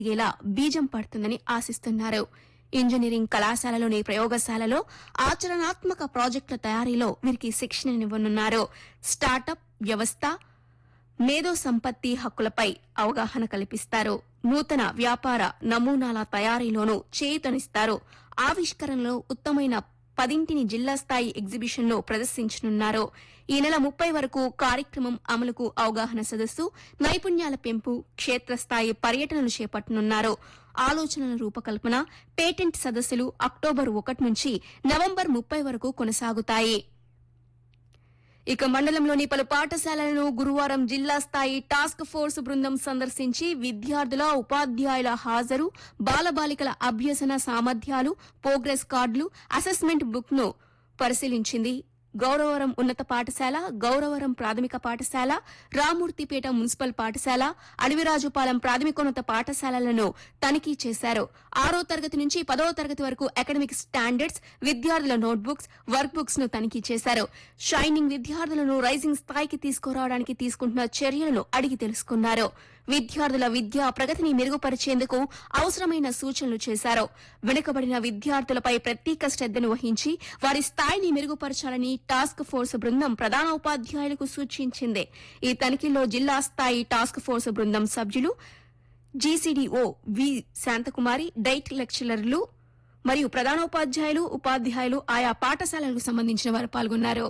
ఇలా బీజం పడుతుందని ఆశిస్తున్నారు ఇంజనీరింగ్ కళాశాలలోని ప్రయోగశాలలో ఆచరణాత్మక ప్రాజెక్టుల తయారీలో వీరికి శిక్షణనివ్వనున్నారు స్టార్టప్ వ్యవస్థ మేధో సంపత్తి హక్కులపై అవగాహన కల్పిస్తారు నూతన వ్యాపార నమూనాల తయారీలోనూ చేయూతనిస్తారు ఆవిష్కరణలో ఉత్తమైన పదింటిని జిల్లా స్థాయి ఎగ్జిబిషన్లో ప్రదర్శించనున్నారు ఈ నెల ముప్పై వరకు కార్యక్రమం అమలుకు అవగాహన సదస్సు నైపుణ్యాల పెంపు క్షేత్రస్థాయి పర్యటనలు చేపట్టనున్నారు ఆలోచనల రూపకల్పన పేటెంట్ సదస్సులు అక్టోబర్ ఒకటి నుంచి నవంబర్ ముప్పై వరకు కొనసాగుతాయి ఇక మండలంలోని పలు పాఠశాలలను గురువారం జిల్లా స్థాయి టాస్క్ ఫోర్స్ బృందం సందర్శించి విద్యార్థుల ఉపాధ్యాయుల హాజరు బాలబాలికల అభ్యసన సామర్థ్యాలు ప్రోగ్రెస్ కార్డులు అసెస్మెంట్ బుక్ ను పరిశీలించింది గౌరవరం ఉన్నత పాఠశాల గౌరవరం ప్రాథమిక పాఠశాల రామూర్తిపేట మున్సిపల్ పాఠశాల అడవిరాజుపాలెం ప్రాథమికోన్నత పాఠశాలలను తనిఖీ చేశారు ఆరో తరగతి నుంచి పదవ తరగతి వరకు అకాడమిక్ స్టాండర్డ్స్ విద్యార్థుల నోట్బుక్స్ వర్క్ బుక్స్ ను తనిఖీ చేశారు షైనింగ్ విద్యార్థులను రైజింగ్ స్థాయికి తీసుకురావడానికి తీసుకుంటున్న చర్యలను అడిగి తెలుసుకున్నారు విద్యార్థుల విద్యా ప్రగతిని మెరుగుపరిచేందుకు అవసరమైన సూచనలు చేశారు వెనుకబడిన విద్యార్థులపై ప్రత్యేక శ్రద్దను వహించి వారి స్థాయిని మెరుగుపరచాలని టాస్క్ ఫోర్స్ బృందం ప్రధాన ఉపాధ్యాయులకు సూచించింది ఈ తనిఖీలో జిల్లా స్థాయి టాస్క్ ఫోర్స్ బృందం సభ్యులు జీసీడీఓ వి శాంతకుమారి డైట్ లెక్చరర్లు మరియు ప్రధానోపాధ్యాయులు ఉపాధ్యాయులు ఆయా పాఠశాలలకు సంబంధించిన వారు పాల్గొన్నారు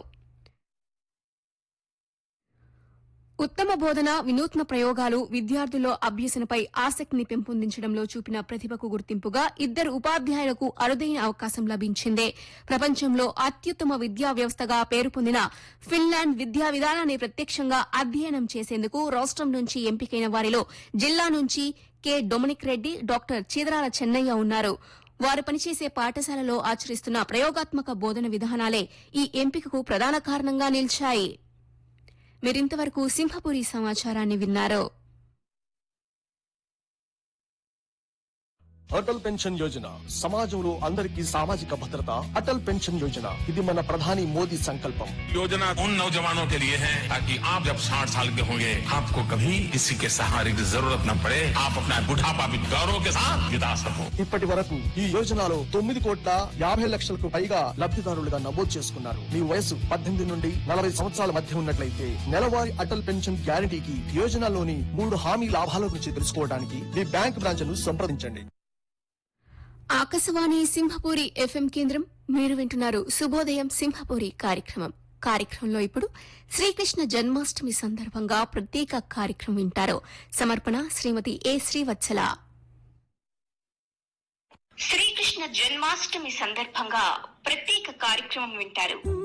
ఉత్తమ బోధన వినూత్న ప్రయోగాలు విద్యార్థుల్లో అభ్యసనపై ఆసక్తిని పెంపొందించడంలో చూపిన ప్రతిభకు గుర్తింపుగా ఇద్దరు ఉపాధ్యాయులకు అరుదైన అవకాశం లభించింది ప్రపంచంలో అత్యుత్తమ విద్యా వ్యవస్థగా పేరు పొందిన ఫిన్లాండ్ విద్యా విధానాన్ని ప్రత్యక్షంగా అధ్యయనం చేసేందుకు రాష్టం నుంచి ఎంపికైన వారిలో జిల్లా నుంచి K Dominic Reddy doctor Cheedarala Chennaiah ఉన్నారు వారు పనిచేసే పాఠశాలలో ఆచరిస్తున్న ప్రయోగాత్మక బోధన విధానాలే ఈ ఎంపికకు ప్రధాన కారణంగా నిలిచాయి మీరింతవరకు సింహపురి సమాచారాన్ని విన్నారు అటల్ పెన్షన్ యోజన సమాజంలో అందరికీ సామాజిక భద్రత అటల్ పెన్షన్ యోజన ఇది మన ప్రధాని మోదీ సంకల్పం योजना उन नौजवानों के लिए है ताकि आप जब 60 साल के होंगे आपको कभी किसी के सहारे की जरूरत न पड़े आप अपना बुढ़ापा भी गौरव के साथ बिता सको ఇప్పటి వరకు ఈ యోజనలో తొమ్మిది కోట్ల యాభై లక్షలకు పైగా లబ్ధిదారులుగా నమోదు చేసుకున్నారు మీ వయసు పద్దెనిమిది నుండి నలభై సంవత్సరాల మధ్య ఉన్నట్లయితే నెలవారీ అటల్ పెన్షన్ గ్యారంటీకి యోజనలోని మూడు హామీ లాభాల గురించి తెలుసుకోవడానికి మీ బ్యాంక్ బ్రాంచ్ ను సంప్రదించండి ఆకాశవాణి సింహపురి ఎఫ్ఎం కేంద్రం మీరు వింటున్నారు శుభోదయం సింహపురి కార్యక్రమం కార్యక్రమంలో ఇప్పుడు శ్రీకృష్ణ జన్మాష్టమి సందర్భంగా ప్రత్యేక కార్యక్రమం వింటారు సమర్పణ శ్రీమతి ఏ శ్రీవత్సల శ్రీకృష్ణ జన్మాష్టమి సందర్భంగా ప్రత్యేక కార్యక్రమం వింటారు